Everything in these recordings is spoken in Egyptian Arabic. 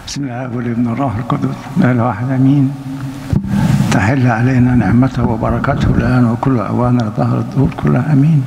بسم الله والابن الروح القدس لا الواحد امين تحل علينا نعمته وبركاته الان وكل اوان ظهر الدهور كلها امين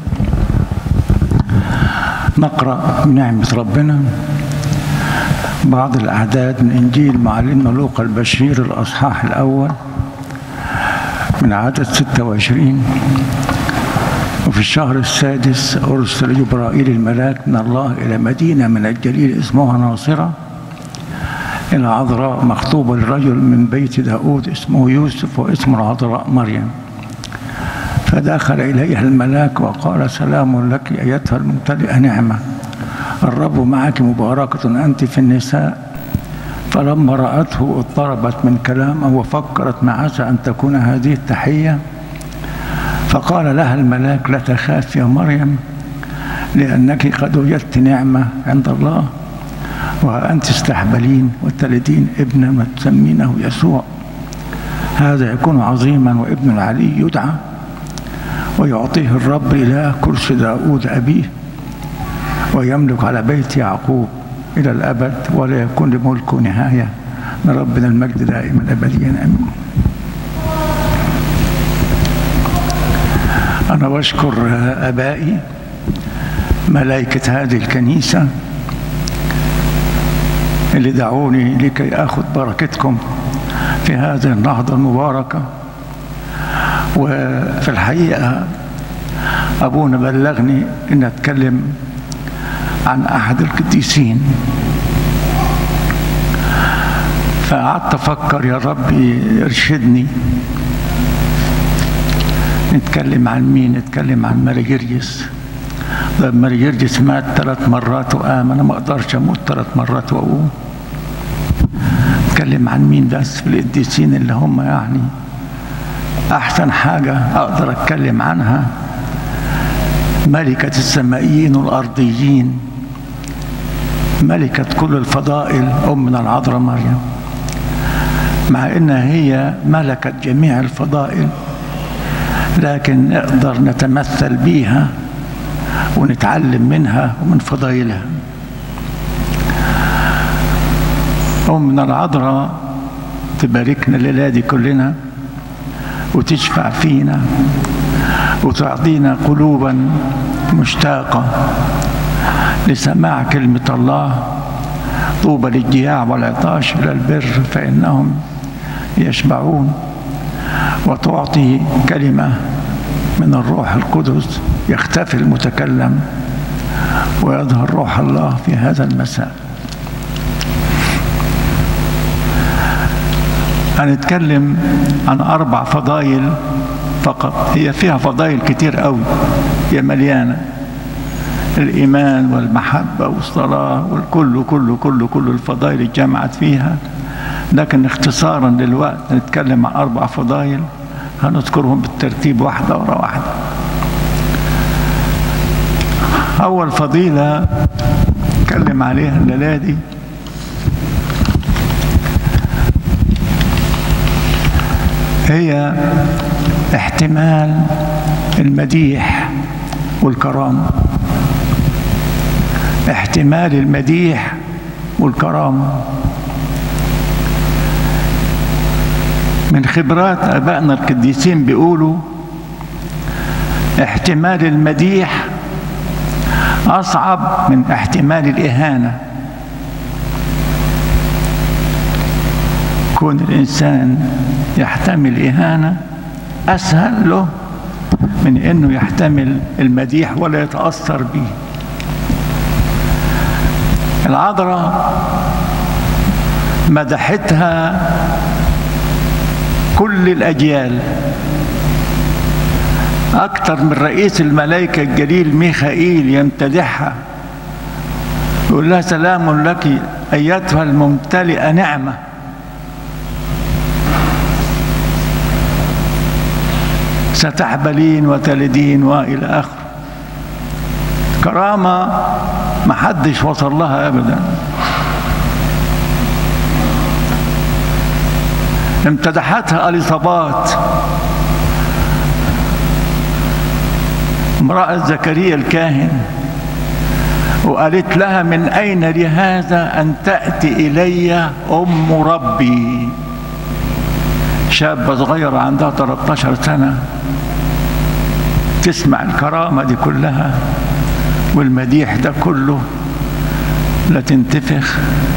نقرا بنعمه ربنا بعض الاعداد من انجيل معلمنا لوقا البشير الاصحاح الاول من عدد 26 وفي الشهر السادس أرسل جبرائيل الملاك من الله إلى مدينة من الجليل اسمها ناصرة إلى عذراء مخطوبة لرجل من بيت داود اسمه يوسف واسم العذراء مريم فدخل إليها الملاك وقال سلام لك أيتها الممتلئة نعمة الرب معك مباركة أنت في النساء فلما رأته اضطربت من كلامه وفكرت ما عسى أن تكون هذه التحية فقال لها الملاك لا تخاف يا مريم لأنك قد وجدت نعمة عند الله وأنت استحبلين وتلدين ابنا وتسمينه يسوع هذا يكون عظيما وابن العلي يدعى ويعطيه الرب إله كرسي داود أبيه ويملك على بيت يعقوب إلى الأبد ولا يكون لملكه نهاية لربنا المجد دائما أبديا أمين أنا بشكر آبائي ملائكة هذه الكنيسة اللي دعوني لكي أخذ بركتكم في هذه النهضة المباركة وفي الحقيقة أبونا بلغني أن أتكلم عن أحد القديسين فقعدت أفكر يا رب ارشدني نتكلم عن مين نتكلم عن ماري جرجس طيب ماري جرجس مات ثلاث مرات وقام انا ما اقدرش اموت ثلاث مرات واقوم نتكلم عن مين بس في القديسين اللي هم يعني احسن حاجه اقدر اتكلم عنها ملكه السمائيين والارضيين ملكه كل الفضائل امنا العذراء مريم مع انها هي ملكت جميع الفضائل لكن نقدر نتمثل بيها ونتعلم منها ومن فضائلها أمنا العذراء تباركنا الليلة دي كلنا وتشفع فينا وتعطينا قلوبا مشتاقة لسماع كلمة الله طوبى للجياع والعطاش إلى البر فإنهم يشبعون وتعطي كلمة من الروح القدس يختفي المتكلم ويظهر روح الله في هذا المساء هنتكلم عن أربع فضائل فقط هي فيها فضائل كتير قوي هي مليانة الإيمان والمحبة والصلاة والكل كله كله كله الفضائل اتجمعت فيها لكن اختصارا للوقت نتكلم عن أربع فضائل هنذكرهم بالترتيب واحدة ورا واحدة أول فضيلة نتكلم عليها الليلة دي هي احتمال المديح والكرامة احتمال المديح والكرامه من خبرات ابائنا القديسين بيقولوا احتمال المديح اصعب من احتمال الاهانه كون الانسان يحتمل اهانه اسهل له من انه يحتمل المديح ولا يتاثر به العذراء مدحتها كل الأجيال أكثر من رئيس الملائكة الجليل ميخائيل يمتدحها يقول لها سلام لك أيتها الممتلئة نعمة ستحبلين وتلدين وإلى آخره كرامة محدش وصل لها أبداً امتدحتها اليصابات امرأة زكريا الكاهن وقالت لها من أين لهذا أن تأتي إلي أم ربي شابة صغيرة عندها 13 سنة تسمع الكرامة دي كلها والمديح ده كله لا تنتفخ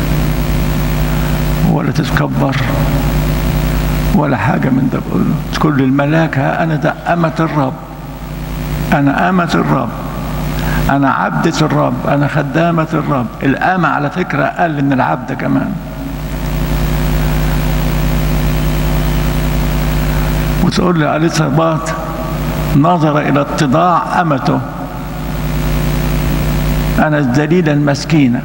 ولا تتكبر ولا حاجة من ده كله كل الملاك ها أنا ده أمة الرب أنا أمة الرب أنا عبدة الرب أنا خدامة الرب الأمة على فكرة أقل من العبد كمان وتقول لي أليصابات نظر إلى اتضاع أمته أنا الذليلة المسكينة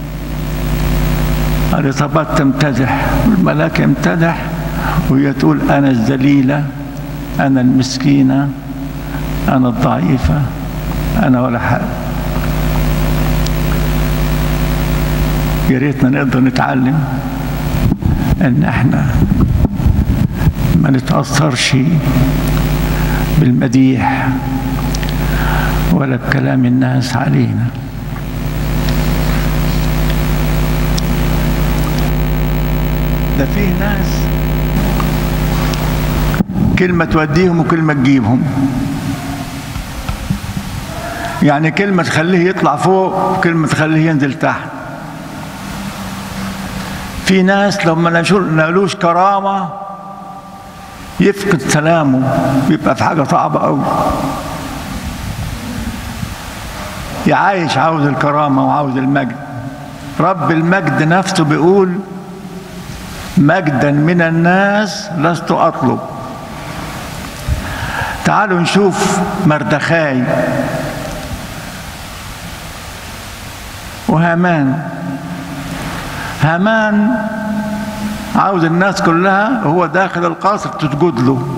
أليصابات تمتدح والملاك يمتدح وهي تقول أنا الذليلة أنا المسكينة أنا الضعيفة أنا ولا حاجة يا ريتنا نقدر نتعلم إن إحنا ما نتأثرش بالمديح ولا بكلام الناس علينا ده فيه ناس كلمة توديهم وكلمة تجيبهم يعني كلمة تخليه يطلع فوق وكلمة تخليه ينزل تحت في ناس لو ما نالوش كرامة يفقد سلامه بيبقى في حاجة صعبة أوي يعايش عاوز الكرامة وعاوز المجد رب المجد نفسه بيقول مجدا من الناس لست أطلب تعالوا نشوف مردخاي وهامان هامان عاوز الناس كلها هو داخل القصر تسجد له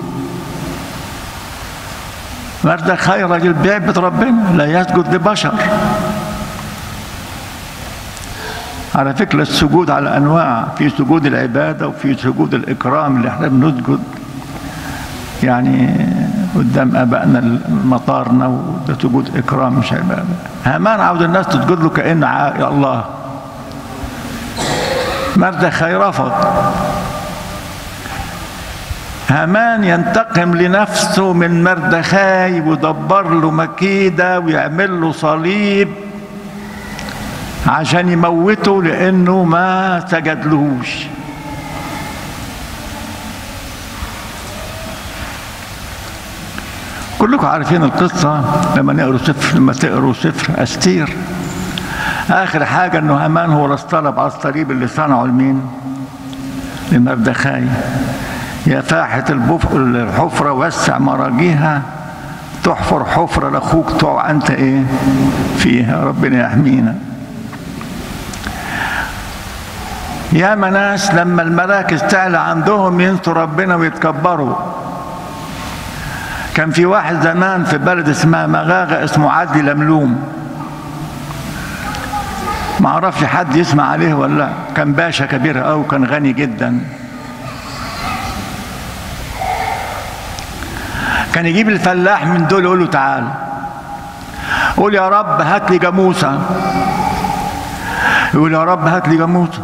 مردخاي راجل بيعبد ربنا لا يسجد لبشر على فكرة السجود على أنواع في سجود العبادة وفي سجود الإكرام اللي احنا بنسجد يعني قدام ابائنا مطارنا وده سجود اكرام مش عباده هامان عاوز الناس تسجد له كانه يا الله مردخاي رفض هامان ينتقم لنفسه من مردخاي ويدبر له مكيده ويعمل له صليب عشان يموته لانه ما سجدلهوش كلكم عارفين القصة لما نقروا سفر لما تقروا سفر أستير آخر حاجة إنه هامان هو اللي اصطلب على الصليب اللي صنعه لمين؟ لمردخاي يا فاحة البف... الحفرة وسع مراجيها تحفر حفرة لأخوك تقع أنت إيه؟ فيها ربنا يحمينا يا ناس لما المراكز تعلى عندهم ينسوا ربنا ويتكبروا كان في واحد زمان في بلد اسمها مغاغة اسمه عدلي لملوم ما اعرفش حد يسمع عليه ولا لا كان باشا كبير قوي كان غني جدا كان يجيب الفلاح من دول يقول له تعال قول يا رب هات لي جاموسه يقول يا رب هات لي جاموسه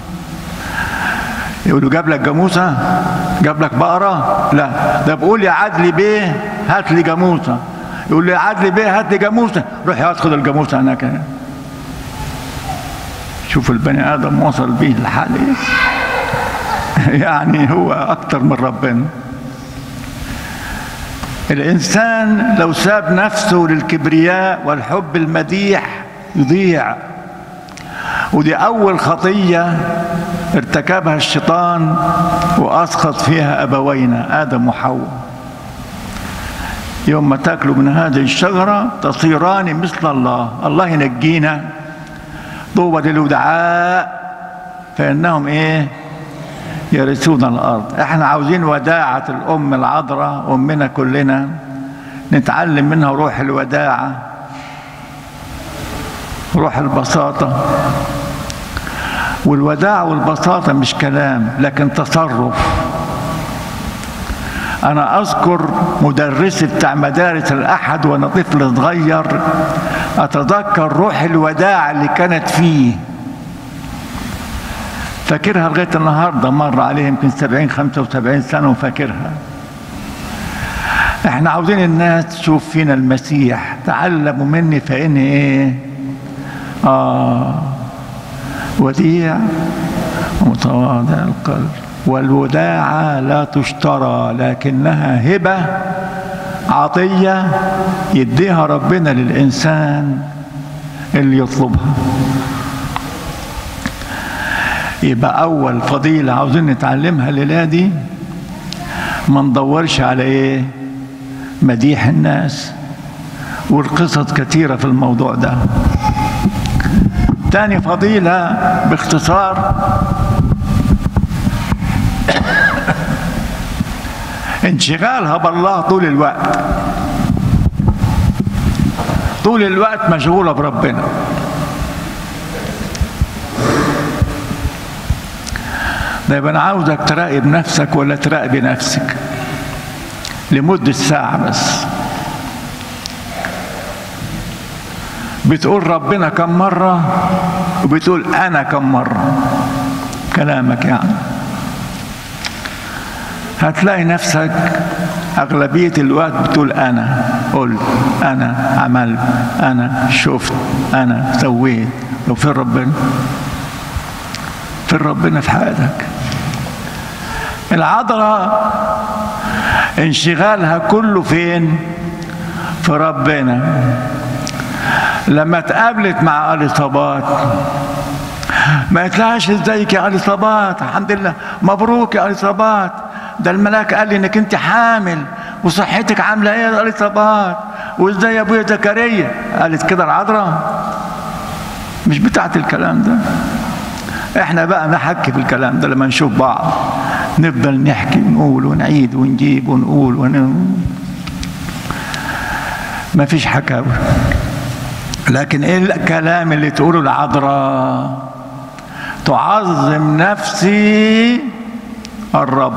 يقول له جاب لك جاموسه جاب لك بقره لا ده بقول يا عدلي بيه هات لي جاموسه يقول لي يا عدلي بيه هات لي جاموسه روح ياخد الجاموسه هناك شوف البني ادم وصل بيه الحال يعني هو اكتر من ربنا الانسان لو ساب نفسه للكبرياء والحب المديح يضيع ودي اول خطيه ارتكبها الشيطان واسقط فيها ابوينا ادم وحواء يوم ما تاكلوا من هذه الشجره تصيران مثل الله الله ينجينا طوبى للودعاء فانهم ايه يرثون الارض احنا عاوزين وداعه الام العذراء امنا كلنا نتعلم منها روح الوداعه روح البساطه والوداع والبساطة مش كلام لكن تصرف أنا أذكر مدرسي بتاع مدارس الأحد وأنا طفل صغير أتذكر روح الوداع اللي كانت فيه فاكرها لغاية النهاردة مر عليه يمكن سبعين خمسة وسبعين سنة وفاكرها احنا عاوزين الناس تشوف فينا المسيح تعلموا مني فإني ايه آه وديع ومتواضع القلب والوداعة لا تشترى لكنها هبة عطية يديها ربنا للإنسان اللي يطلبها يبقى أول فضيلة عاوزين نتعلمها الليلة دي ما ندورش على إيه مديح الناس والقصص كثيرة في الموضوع ده تاني فضيلة باختصار انشغالها بالله طول الوقت طول الوقت مشغولة بربنا طيب أنا عاوزك تراقب نفسك ولا تراقبي نفسك لمدة ساعة بس بتقول ربنا كم مرة وبتقول أنا كم مرة كلامك يعني هتلاقي نفسك أغلبية الوقت بتقول أنا قلت أنا عملت أنا شفت أنا سويت لو فين ربنا فين ربنا في حياتك العذراء انشغالها كله فين في ربنا لما اتقابلت مع اليصابات ما قالتلهاش ازيك يا اليصابات الحمد لله مبروك يا اليصابات ده الملاك قال لي انك انت حامل وصحتك عامله ايه يا اليصابات وازاي يا ابويا زكريا قالت كده العذراء مش بتاعت الكلام ده احنا بقى نحكي في الكلام ده لما نشوف بعض نفضل نحكي ونقول ونعيد ونجيب ونقول ون... ما فيش حكاوي لكن ايه الكلام اللي تقوله العذراء تعظم نفسي الرب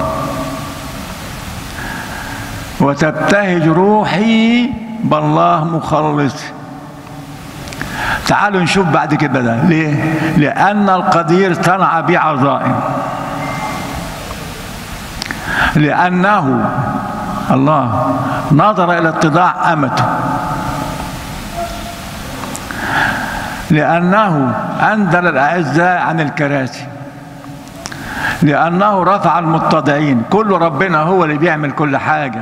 وتبتهج روحي بالله مخلصي تعالوا نشوف بعد كده ده ليه لأن القدير صنع بي عظائم لأنه الله نظر إلى اتضاع أمته لأنه أنزل الأعزاء عن الكراسي لأنه رفع المتضعين كل ربنا هو اللي بيعمل كل حاجة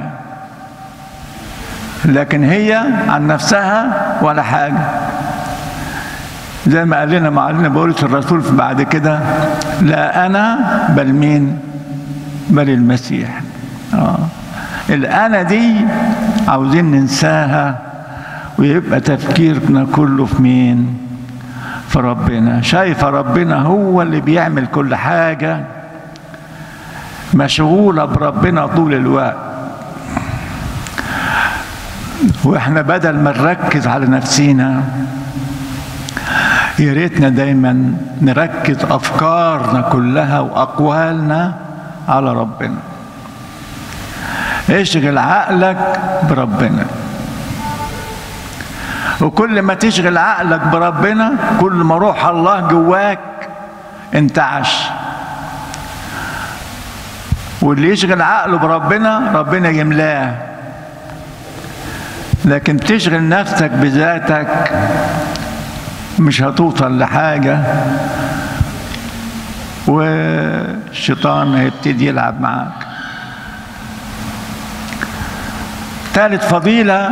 لكن هي عن نفسها ولا حاجة زي ما قال لنا معلمنا بولس الرسول بعد كده لا أنا بل مين بل المسيح آه. الأنا دي عاوزين ننساها ويبقى تفكيرنا كله في مين في ربنا شايفة ربنا هو اللي بيعمل كل حاجة مشغولة بربنا طول الوقت واحنا بدل ما نركز على نفسينا يا ريتنا دايما نركز افكارنا كلها واقوالنا على ربنا اشغل عقلك بربنا وكل ما تشغل عقلك بربنا كل ما روح الله جواك انتعش واللي يشغل عقله بربنا ربنا يملاه لكن تشغل نفسك بذاتك مش هتوصل لحاجة والشيطان هيبتدي يلعب معاك ثالث فضيلة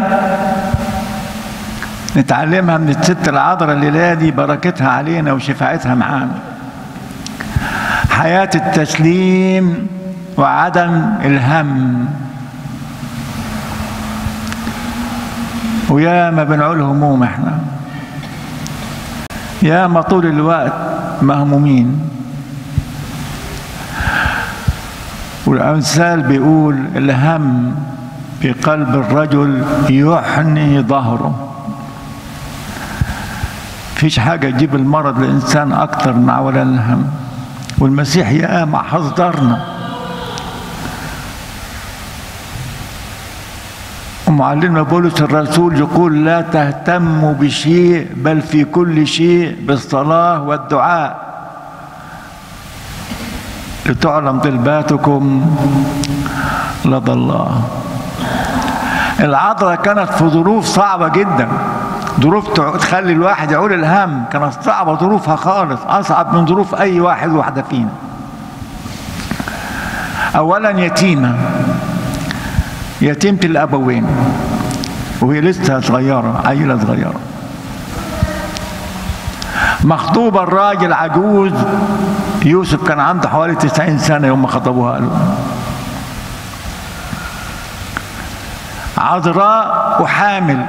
نتعلمها من الست العذراء الليلة دي بركتها علينا وشفاعتها معانا حياة التسليم وعدم الهم ويا ما بنعول هموم احنا يا ما طول الوقت مهمومين والأمثال بيقول الهم في قلب الرجل يحني ظهره فيش حاجة تجيب المرض للإنسان أكتر مع ولا الهم والمسيح يا ما حذرنا ومعلمنا بولس الرسول يقول لا تهتموا بشيء بل في كل شيء بالصلاة والدعاء لتعلم طلباتكم لدى الله العذراء كانت في ظروف صعبة جدا ظروف تخلي الواحد يعول الهم كانت صعبة ظروفها خالص أصعب من ظروف أي واحد واحدة فينا أولا يتيمة يتيمة الأبوين وهي لسه صغيرة عيلة صغيرة مخطوبة الراجل عجوز يوسف كان عنده حوالي 90 سنة يوم ما خطبوها له عذراء وحامل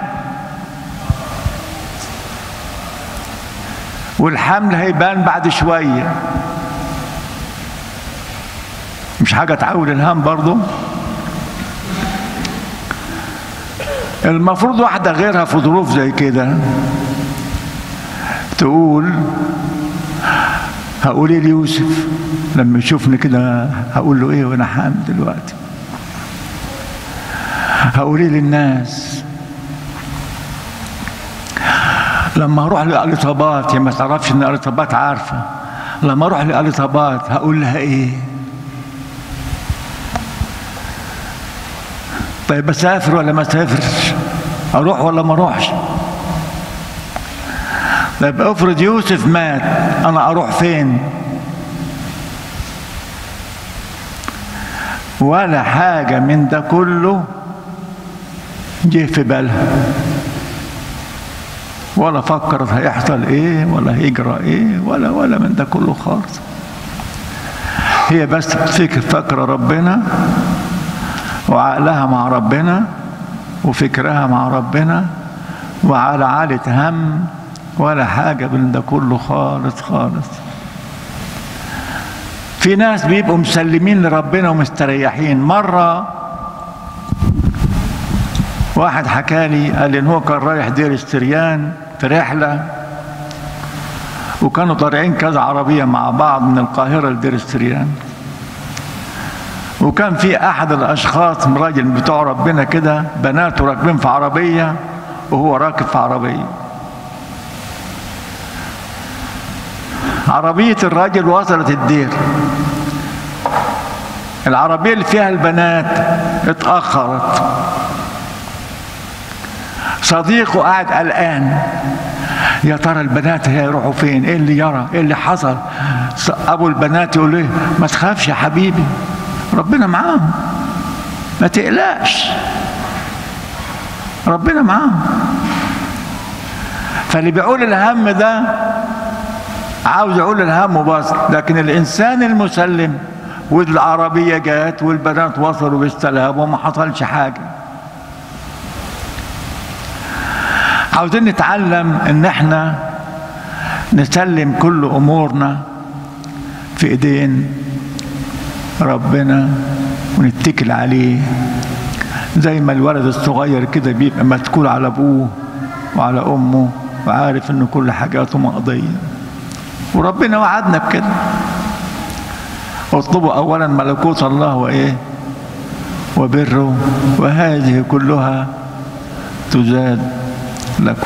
والحمل هيبان بعد شوية مش حاجة تعود الهم برضه المفروض واحدة غيرها في ظروف زي كده تقول هقول ايه ليوسف لما يشوفني كده هقول له ايه وانا حامل دلوقتي هقول ايه للناس لما اروح لاليصابات هي ما تعرفش ان اليصابات عارفه لما اروح لاليصابات هقول لها ايه طيب اسافر ولا ما اسافرش اروح ولا ما اروحش طيب افرض يوسف مات انا اروح فين ولا حاجه من ده كله جه في بالها ولا فكرت هيحصل ايه ولا هيجرى ايه ولا ولا من ده كله خالص هي بس بتفكر فاكره ربنا وعقلها مع ربنا وفكرها مع ربنا وعلى عالة هم ولا حاجة من ده كله خالص خالص في ناس بيبقوا مسلمين لربنا ومستريحين مرة واحد حكى لي قال لي ان هو كان رايح دير استريان في رحلة وكانوا طالعين كذا عربية مع بعض من القاهرة لدير استريان وكان في احد الاشخاص راجل بتوع ربنا كده بناته راكبين في عربيه وهو راكب في عربيه عربيه الراجل وصلت الدير العربيه اللي فيها البنات اتاخرت صديقه قاعد قلقان يا ترى البنات هيروحوا فين ايه اللي يرى ايه اللي حصل ابو البنات يقول له ما تخافش يا حبيبي ربنا معاهم ما تقلقش ربنا معاهم فاللي بيقول الهم ده عاوز يقول الهم بس لكن الانسان المسلم والعربية جات والبنات وصلوا بالسلام وما حصلش حاجة عاوزين نتعلم ان احنا نسلم كل امورنا في ايدين ربنا ونتكل عليه زي ما الولد الصغير كده بيبقى متكول على ابوه وعلى امه وعارف ان كل حاجاته مقضيه وربنا وعدنا بكده اطلبوا اولا ملكوت الله وايه وبره وهذه كلها تزاد لكم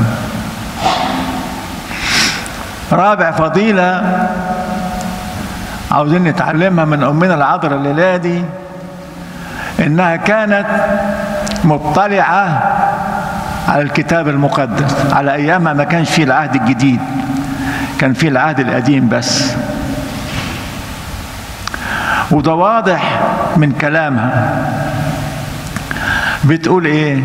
رابع فضيله عاوزين نتعلمها من امنا العذراء الليله دي انها كانت مطلعه على الكتاب المقدس على ايامها ما كانش فيه العهد الجديد كان فيه العهد القديم بس وده واضح من كلامها بتقول ايه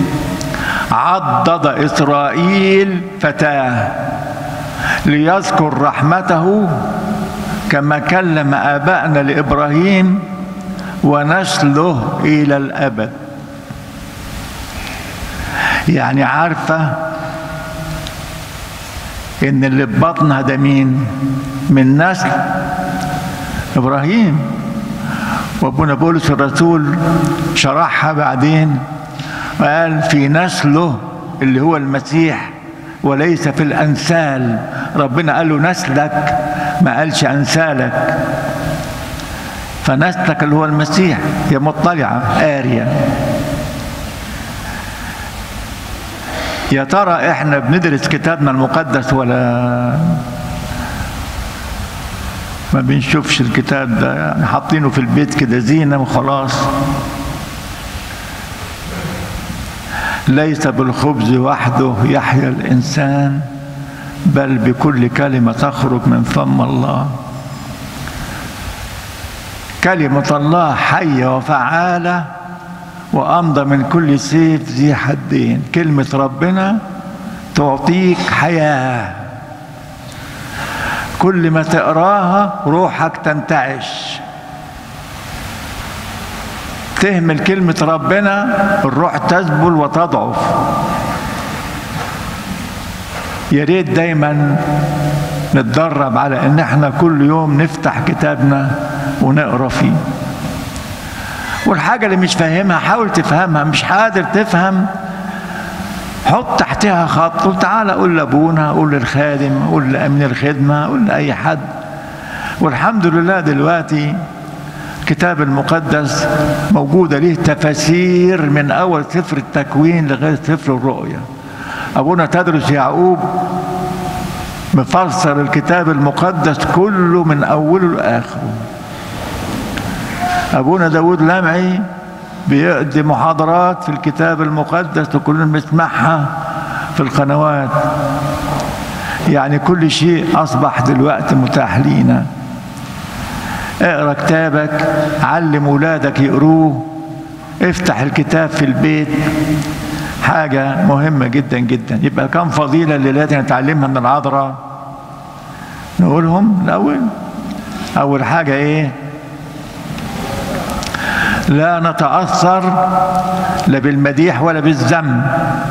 عضد اسرائيل فتاه ليذكر رحمته كما كلم آبائنا لإبراهيم ونسله إلى الأبد يعني عارفة إن اللي في بطنها ده مين من نسل إبراهيم وابونا بولس الرسول شرحها بعدين وقال في نسله اللي هو المسيح وليس في الأنسال ربنا قال له نسلك ما قالش أنسالك فنسلك اللي هو المسيح هي مطلعة آرية يا ترى احنا بندرس كتابنا المقدس ولا ما بنشوفش الكتاب ده يعني حاطينه في البيت كده زينة وخلاص ليس بالخبز وحده يحيا الإنسان بل بكل كلمة تخرج من فم الله كلمة الله حية وفعالة وأمضى من كل سيف ذي حدين كلمة ربنا تعطيك حياة كل ما تقراها روحك تنتعش تهمل كلمة ربنا الروح تذبل وتضعف يا ريت دايما نتدرب على ان احنا كل يوم نفتح كتابنا ونقرا فيه والحاجة اللي مش فاهمها حاول تفهمها مش قادر تفهم حط تحتها خط قول تعالى قول لابونا قول للخادم قول لامين الخدمه قول لاي حد والحمد لله دلوقتي الكتاب المقدس موجوده ليه تفاسير من اول سفر التكوين لغايه سفر الرؤيا ابونا تدرس يعقوب مفسر الكتاب المقدس كله من اوله لاخره ابونا داود لمعي بيقضي محاضرات في الكتاب المقدس وكلنا بنسمعها في القنوات يعني كل شيء أصبح دلوقتي متاح لينا اقرا كتابك علم ولادك يقروه افتح الكتاب في البيت حاجة مهمة جدا جدا يبقى كم فضيلة اللي لازم نتعلمها من العذراء نقولهم الأول أول حاجة إيه لا نتأثر لا بالمديح ولا بالذم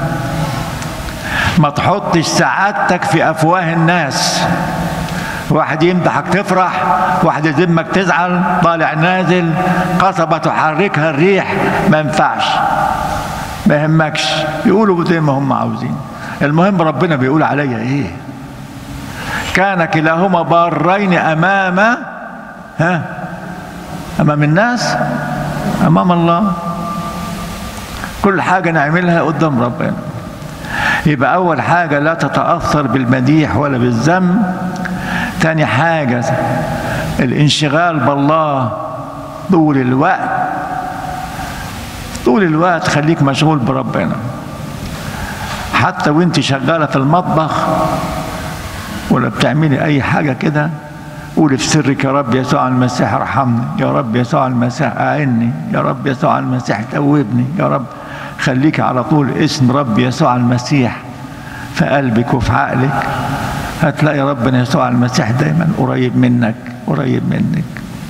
ما تحطش سعادتك في أفواه الناس واحد يمدحك تفرح واحد يذمك تزعل طالع نازل قصبة تحركها الريح ما ينفعش ما يهمكش يقولوا زي ما هم عاوزين المهم ربنا بيقول عليا ايه كان كلاهما بارين امام ها امام الناس امام الله كل حاجه نعملها قدام ربنا يبقى اول حاجه لا تتاثر بالمديح ولا بالذم تاني حاجه الانشغال بالله طول الوقت طول الوقت خليك مشغول بربنا حتى وانت شغاله في المطبخ ولا بتعملي اي حاجه كده قولي في سرك يا رب يسوع المسيح ارحمني يا رب يسوع المسيح اعني يا رب يسوع المسيح توبني يا رب خليك على طول اسم رب يسوع المسيح في قلبك وفي عقلك هتلاقي ربنا يسوع المسيح دايما قريب منك قريب منك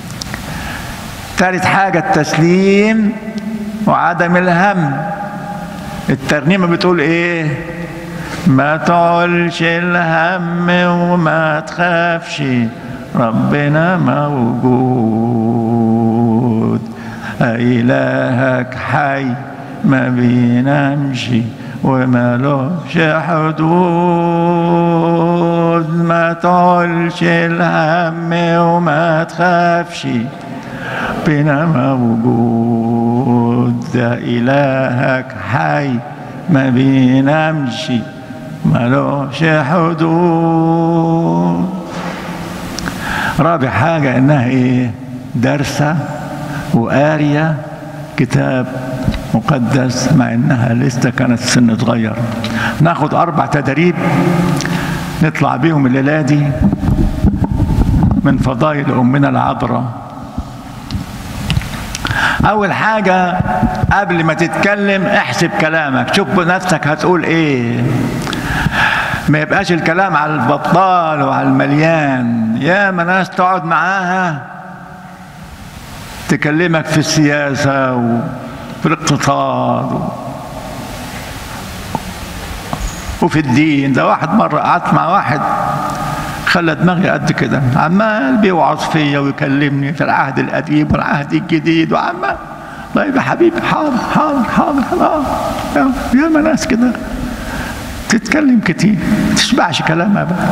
ثالث حاجة التسليم وعدم الهم الترنيمة بتقول ايه ما تعولش الهم وما تخافش ربنا موجود إلهك حي ما بينامش ومالوش حدود ما تعولش الهم وما تخافش ربنا موجود ده إلهك حي ما بينامش ملوش حدود رابع حاجة إنها إيه دارسة وقارية كتاب مقدس مع إنها لسه كانت سن صغير ناخد أربع تدريب نطلع بيهم الليلة دي من فضائل أمنا العذراء أول حاجة قبل ما تتكلم احسب كلامك شوف نفسك هتقول إيه ما يبقاش الكلام على البطال وعلى المليان يا ما ناس تقعد معاها تكلمك في السياسة وفي الاقتصاد وفي الدين ده واحد مرة قعدت مع واحد خلى دماغي قد كده عمال بيوعظ فيا ويكلمني في العهد القديم والعهد الجديد وعمال طيب يا حبيبي حاضر حاضر حاضر حاضر يا ما ناس كده تتكلم كتير تشبعش كلامها بقى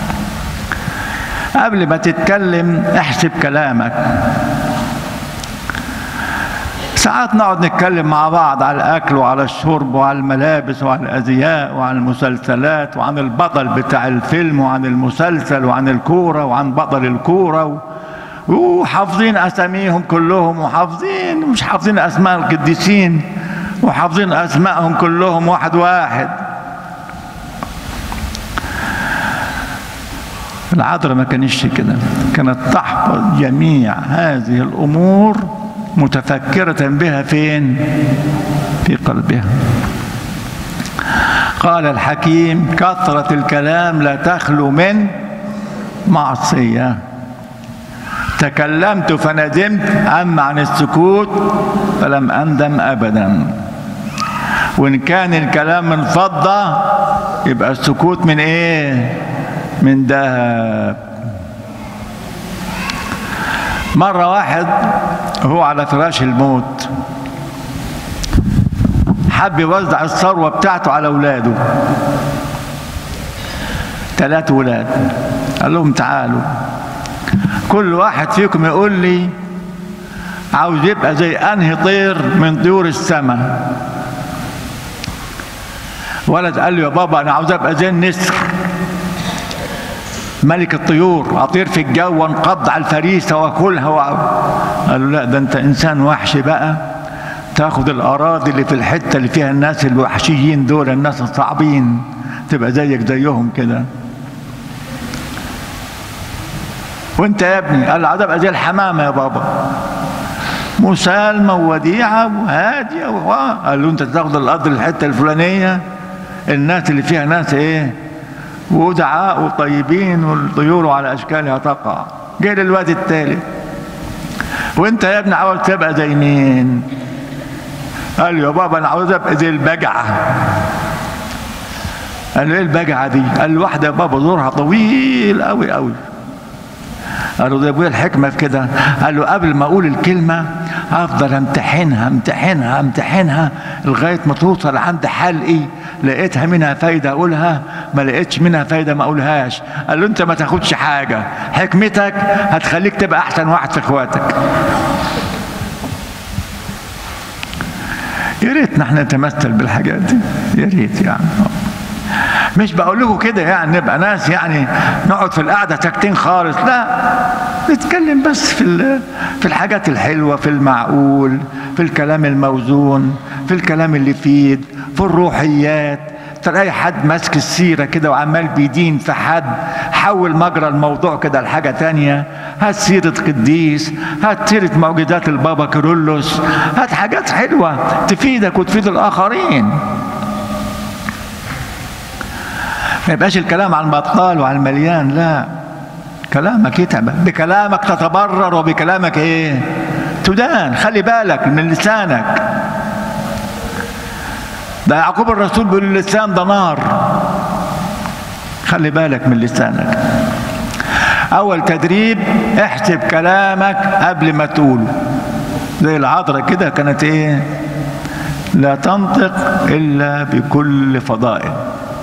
قبل ما تتكلم احسب كلامك ساعات نقعد نتكلم مع بعض على الأكل وعلى الشرب وعلى الملابس وعلى الأزياء وعن المسلسلات وعن البطل بتاع الفيلم وعن المسلسل وعن الكورة وعن بطل الكورة و... وحافظين أساميهم كلهم وحافظين مش حافظين أسماء القديسين وحافظين أسمائهم كلهم واحد واحد العذراء ما كانش كده كانت تحفظ جميع هذه الأمور متفكرة بها فين في قلبها قال الحكيم كثرة الكلام لا تخلو من معصية تكلمت فندمت أما عن السكوت فلم أندم أبدا وإن كان الكلام من فضة يبقى السكوت من إيه من ذهب مرة واحد هو على فراش الموت حب يوزع الثروة بتاعته على أولاده ثلاث ولاد قال لهم تعالوا كل واحد فيكم يقول لي عاوز يبقى زي أنهي طير من طيور السماء ولد قال له يا بابا أنا عاوز أبقى زي النسر ملك الطيور أطير في الجو وانقض على الفريسة وأكلها و... قال له لا ده أنت إنسان وحش بقى تاخد الأراضي اللي في الحتة اللي فيها الناس الوحشيين دول الناس الصعبين تبقى زيك زيهم كده وانت يا ابني قال عايز ابقى زي الحمامه يا بابا مسالمه ووديعه وهاديه و... قال له انت تاخد الارض الحته الفلانيه الناس اللي فيها ناس ايه ودعاء وطيبين والطيور على اشكالها تقع جه للواد الثالث وانت يا ابني عاوز تبقى زي مين قال له يا بابا انا عاوز ابقى زي البجعه قال له ايه البجعه دي قال له واحده يا بابا زورها طويل قوي قوي قال له ده ابويا الحكمه في كده قال له قبل ما اقول الكلمه افضل امتحنها امتحنها امتحنها لغايه ما توصل عند حلقي لقيتها منها فايده اقولها ما لقيتش منها فايده ما اقولهاش قال له انت ما تاخدش حاجه حكمتك هتخليك تبقى احسن واحد في اخواتك يا ريت نحن نتمثل بالحاجات دي يا ريت يعني مش بقول لكم كده يعني نبقى ناس يعني نقعد في القعده ساكتين خالص لا نتكلم بس في في الحاجات الحلوه في المعقول في الكلام الموزون في الكلام اللي يفيد في الروحيات تلاقي حد ماسك السيره كده وعمال بيدين في حد حول مجرى الموضوع كده لحاجه تانية هات سيره قديس هات سيره معجزات البابا كيرلس هات حاجات حلوه تفيدك وتفيد الاخرين ما يبقاش الكلام عن البطال وعن المليان لا كلامك يتعب بكلامك تتبرر وبكلامك ايه تدان خلي بالك من لسانك ده يعقوب الرسول بيقول اللسان ده نار خلي بالك من لسانك اول تدريب احسب كلامك قبل ما تقوله زي العذراء كده كانت ايه لا تنطق الا بكل فضائل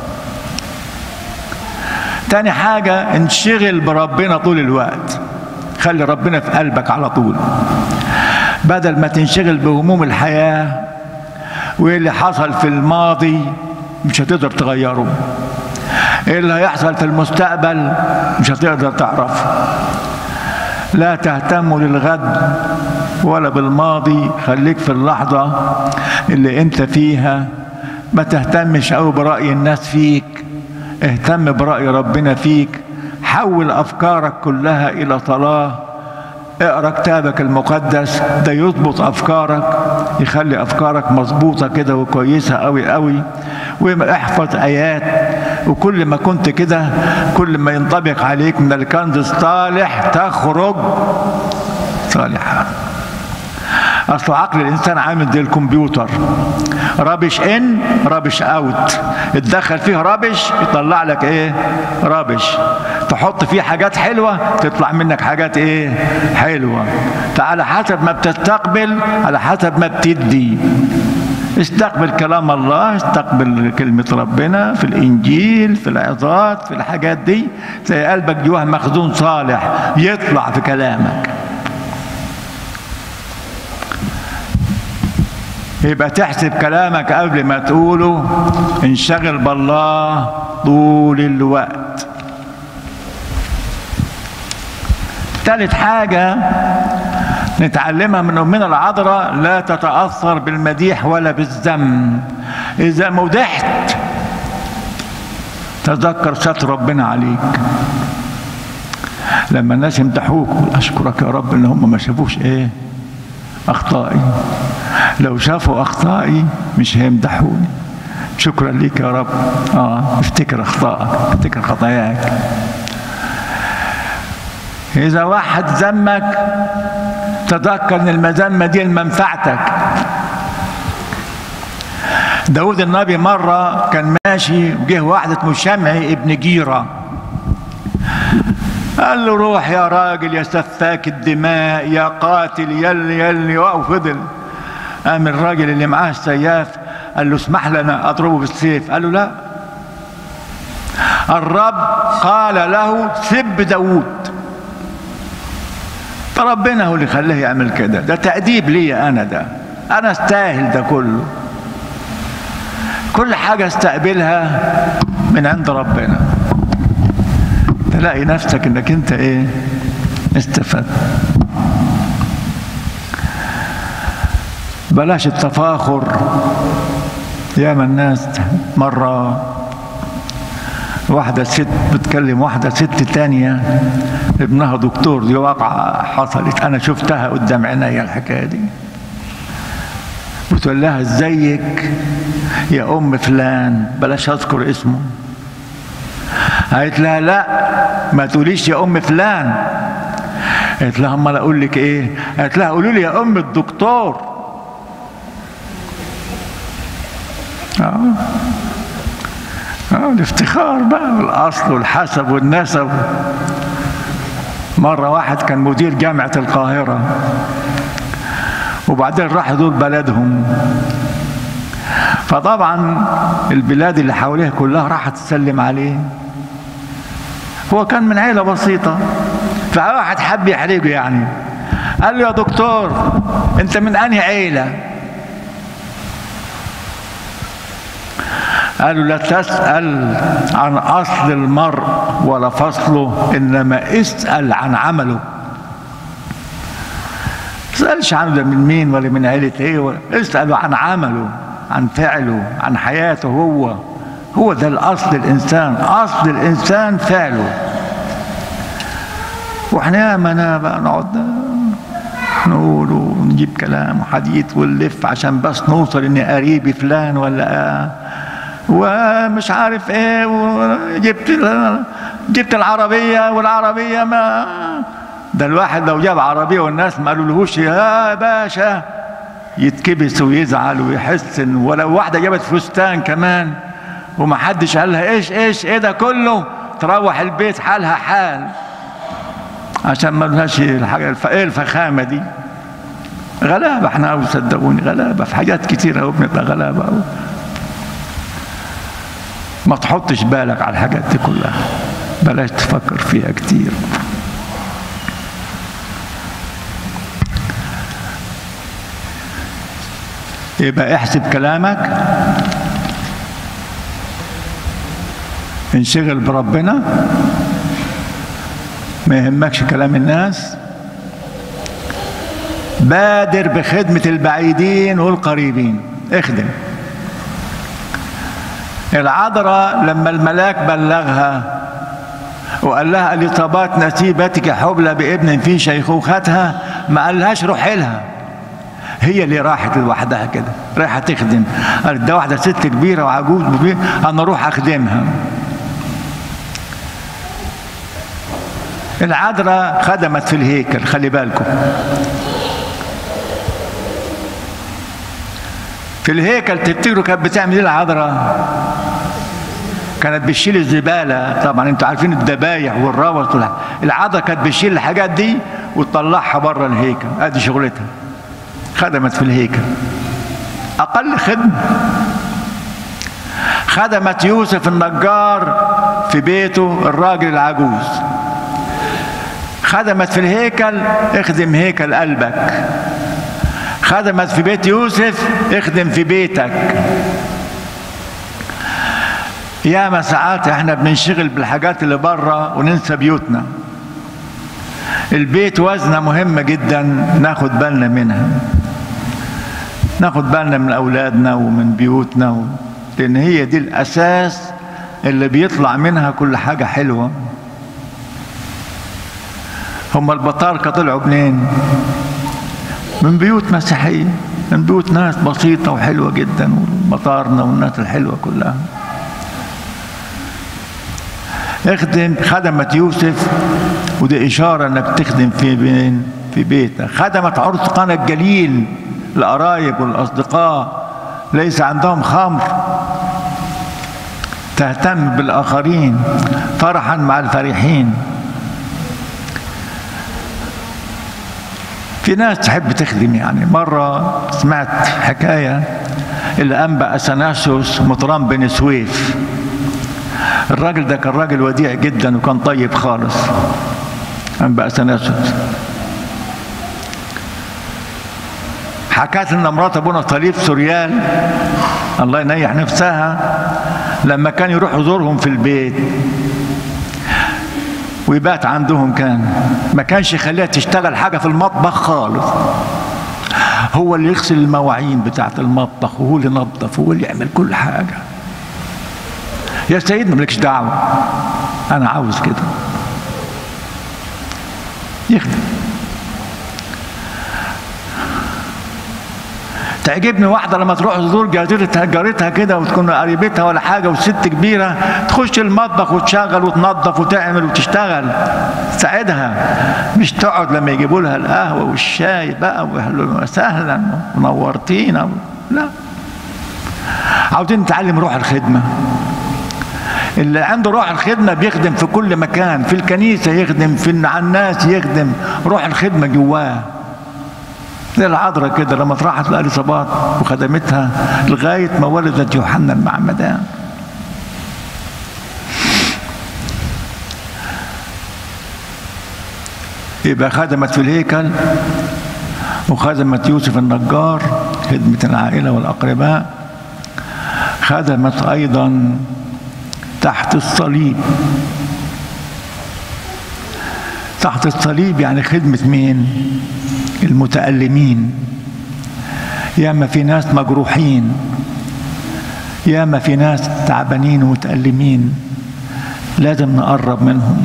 تاني حاجة انشغل بربنا طول الوقت خلي ربنا في قلبك على طول بدل ما تنشغل بهموم الحياة وايه اللي حصل في الماضي مش هتقدر تغيره ايه اللي هيحصل في المستقبل مش هتقدر تعرفه لا تهتموا للغد ولا بالماضي خليك في اللحظة اللي انت فيها ما تهتمش قوي برأي الناس فيك اهتم برأي ربنا فيك حول أفكارك كلها إلى صلاة اقرا كتابك المقدس ده يضبط افكارك يخلي افكارك مظبوطه كده وكويسه قوي قوي واحفظ ايات وكل ما كنت كده كل ما ينطبق عليك من الكنز الصالح تخرج صالحا اصل عقل الانسان عامل زي الكمبيوتر رابش ان رابش اوت اتدخل فيه رابش يطلع لك ايه رابش تحط فيه حاجات حلوه تطلع منك حاجات ايه حلوه فعلى حسب ما بتستقبل على حسب ما بتدي استقبل كلام الله استقبل كلمة ربنا في الإنجيل في العظات في الحاجات دي تلاقي قلبك جواه مخزون صالح يطلع في كلامك يبقى تحسب كلامك قبل ما تقوله انشغل بالله طول الوقت ثالث حاجة نتعلمها من أمنا العذراء لا تتأثر بالمديح ولا بالذم إذا مدحت تذكر ستر ربنا عليك لما الناس يمدحوك أشكرك يا رب إن هم ما شافوش إيه أخطائي لو شافوا أخطائي مش هيمدحوني شكرا ليك يا رب اه افتكر اخطائك افتكر خطاياك اذا واحد ذمك تذكر ان المذمه دي لمنفعتك داود النبي مرة كان ماشي وجه واحد اسمه شمعي ابن جيرة قال له روح يا راجل يا سفاك الدماء يا قاتل يلي يلي وفضل قام الراجل اللي معاه السياف قال له اسمح لنا اضربه بالسيف قال له لا الرب قال له سب داود فربنا هو اللي خلاه يعمل كده ده تأديب لي انا ده انا استاهل ده كله كل حاجة استقبلها من عند ربنا تلاقي نفسك انك انت ايه استفدت بلاش التفاخر يا من الناس مرة واحدة ست بتكلم واحدة ست تانية ابنها دكتور دي واقعة حصلت أنا شفتها قدام عيني الحكاية دي بتقول لها ازيك يا ام فلان بلاش اذكر اسمه قالت لها لا ما تقوليش يا ام فلان قالت لها امال اقول لك ايه قالت لها قولوا لي يا ام الدكتور اه اه الافتخار بقى والاصل والحسب والنسب مره واحد كان مدير جامعه القاهره وبعدين راح يزور بلدهم فطبعا البلاد اللي حواليه كلها راحت تسلم عليه هو كان من عيله بسيطه فواحد حب يحرجه يعني قال له يا دكتور انت من انهي عيله قالوا لا تسأل عن أصل المرء ولا فصله إنما اسأل عن عمله تسألش عنه ده من مين ولا من عيلة ايه ولا اسأله عن عمله عن فعله عن حياته هو هو ده الأصل الإنسان أصل الإنسان فعله واحنا ياما بقى نقعد نقول ونجيب كلام وحديث ونلف عشان بس نوصل ان قريبي فلان ولا ومش عارف ايه وجبت جبت العربيه والعربيه ما ده الواحد لو جاب عربيه والناس ما قالولهوش يا باشا يتكبس ويزعل ويحس ان ولو واحده جابت فستان كمان وما حدش قال لها ايش ايش ايه ده كله تروح البيت حالها حال عشان ما لهاش الحاجه ايه الفخامه دي غلابه احنا قوي صدقوني غلابه في حاجات كتيره قوي بنبقى غلابه قوي ما تحطش بالك على الحاجات دي كلها بلاش تفكر فيها كتير يبقى احسب كلامك انشغل بربنا ما يهمكش كلام الناس بادر بخدمة البعيدين والقريبين اخدم العذراء لما الملاك بلغها وقال لها الإصابات نسيبتك حبلى بابن في شيخوختها ما قالهاش روحي لها هي اللي راحت لوحدها كده رايحة تخدم قالت ده واحدة ست كبيرة وعجوز كبير أنا أروح أخدمها العذراء خدمت في الهيكل خلي بالكم في الهيكل تفتكروا كانت بتعمل ايه العذراء؟ كانت بتشيل الزباله طبعا انتوا عارفين الذبايح والروث العذراء كانت بتشيل الحاجات دي وتطلعها بره الهيكل ادي شغلتها خدمت في الهيكل اقل خدمه خدمت يوسف النجار في بيته الراجل العجوز خدمت في الهيكل اخدم هيكل قلبك خدمت في بيت يوسف اخدم في بيتك ياما ساعات احنا بننشغل بالحاجات اللي بره وننسى بيوتنا البيت وزنة مهمة جدا ناخد بالنا منها ناخد بالنا من أولادنا ومن بيوتنا و... لأن هي دي الأساس اللي بيطلع منها كل حاجة حلوة هم البطاركة طلعوا منين؟ من بيوت مسيحية من بيوت ناس بسيطة وحلوة جدا ومطارنا والناس الحلوة كلها اخدم خدمت يوسف ودي إشارة إنك تخدم في بين في بيتك خدمت عرس قنا الجليل القرايب والأصدقاء ليس عندهم خمر تهتم بالآخرين فرحا مع الفرحين في ناس تحب تخدم يعني مرة سمعت حكاية اللي أنبأ أثناسيوس مطران بن سويف الراجل ده كان راجل وديع جدا وكان طيب خالص أنبأ أثناسيوس حكت لنا مرات ابونا طليب سوريال الله ينيح نفسها لما كان يروح يزورهم في البيت ويبات عندهم كان ما كانش يخليها تشتغل حاجة في المطبخ خالص هو اللي يغسل المواعين بتاعة المطبخ وهو اللي ينظف وهو اللي يعمل كل حاجة يا سيدنا مالكش دعوة أنا عاوز كده يخدم تعجبني واحدة لما تروح تزور جارتها جارتها كده وتكون قريبتها ولا حاجة وست كبيرة تخش المطبخ وتشغل وتنظف وتعمل وتشتغل تساعدها مش تقعد لما يجيبوا لها القهوة والشاي بقى واهلا وسهلا ونورتينا لا عاوزين نتعلم روح الخدمة اللي عنده روح الخدمة بيخدم في كل مكان في الكنيسة يخدم في مع الناس يخدم روح الخدمة جواه زي العذراء كده لما راحت لأليصابات وخدمتها لغاية ما ولدت يوحنا المعمدان يبقى خدمت في الهيكل وخدمت يوسف النجار خدمة العائلة والأقرباء خدمت أيضا تحت الصليب تحت الصليب يعني خدمة مين؟ المتألمين ياما في ناس مجروحين ياما في ناس تعبانين ومتألمين لازم نقرب منهم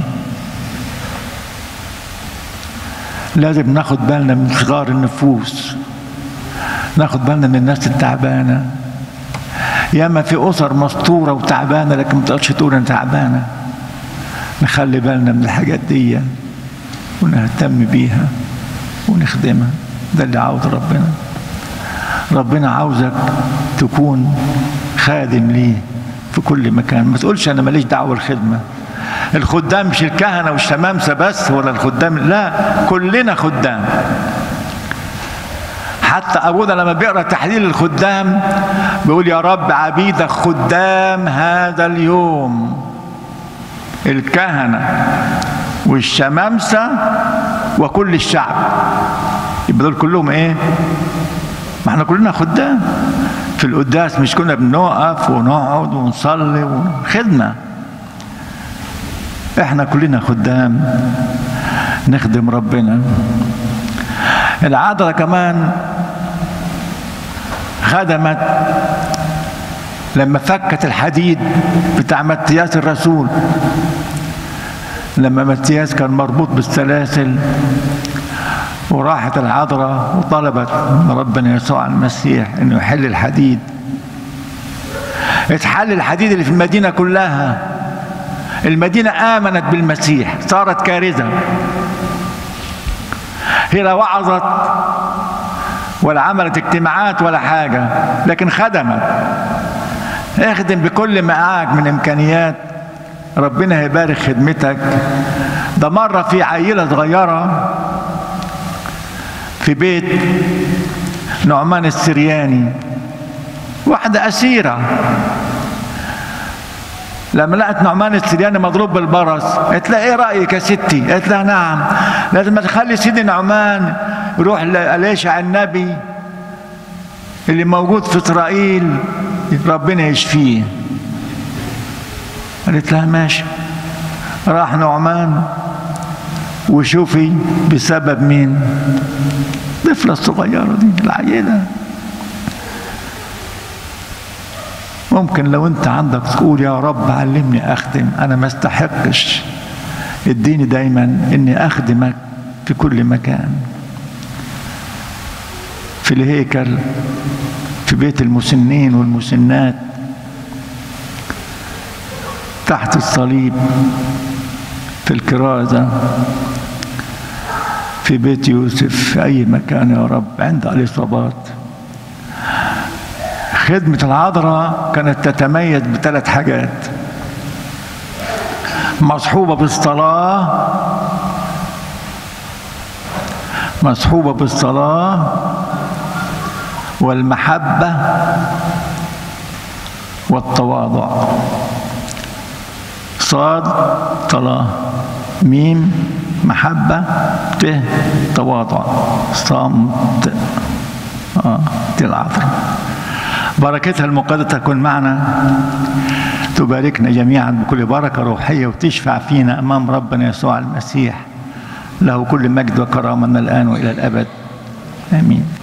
لازم ناخد بالنا من صغار النفوس ناخد بالنا من الناس التعبانة ياما في أسر مستورة وتعبانة لكن ما تقدرش تقول أنا تعبانة نخلي بالنا من الحاجات دي ونهتم بيها ونخدمها ده اللي عاوز ربنا ربنا عاوزك تكون خادم ليه في كل مكان ما تقولش انا ماليش دعوه بالخدمه الخدام مش الكهنه والشمامسه بس ولا الخدام لا كلنا خدام حتى ابونا لما بيقرا تحليل الخدام بيقول يا رب عبيدك خدام هذا اليوم الكهنه والشمامسه وكل الشعب يبقى دول كلهم ايه ما احنا كلنا خدام في القداس مش كنا بنقف ونقعد ونصلي وخدمة احنا كلنا خدام نخدم ربنا العذراء كمان خدمت لما فكت الحديد بتاع متياس الرسول لما متياس كان مربوط بالسلاسل وراحت العذراء وطلبت من ربنا يسوع المسيح انه يحل الحديد اتحل الحديد اللي في المدينه كلها المدينه امنت بالمسيح صارت كارثه هي لا وعظت ولا عملت اجتماعات ولا حاجه لكن خدمت اخدم بكل ما معاك من امكانيات ربنا هيبارك خدمتك ده مره في عيله صغيره في بيت نعمان السرياني واحدة أسيرة لما لقت نعمان السرياني مضروب بالبرص قالت لها ايه رايك يا ستي قالت لها نعم لازم تخلي سيدي نعمان يروح لأليشع النبي اللي موجود في إسرائيل ربنا يشفيه قالت لها ماشي راح نعمان وشوفي بسبب مين الطفلة الصغيرة دي العيلة ممكن لو انت عندك تقول يا رب علمني اخدم انا ما استحقش اديني دايما اني اخدمك في كل مكان في الهيكل في بيت المسنين والمسنات تحت الصليب في الكرازة في بيت يوسف في أي مكان يا رب عند الإصابات خدمة العذراء كانت تتميز بثلاث حاجات مصحوبة بالصلاة مصحوبة بالصلاة والمحبة والتواضع صاد صلاة ميم محبة ت تواضع صمت آه دي العذراء بركتها المقدسة تكون معنا تباركنا جميعا بكل بركة روحية وتشفع فينا أمام ربنا يسوع المسيح له كل مجد وكرامة من الآن وإلى الأبد آمين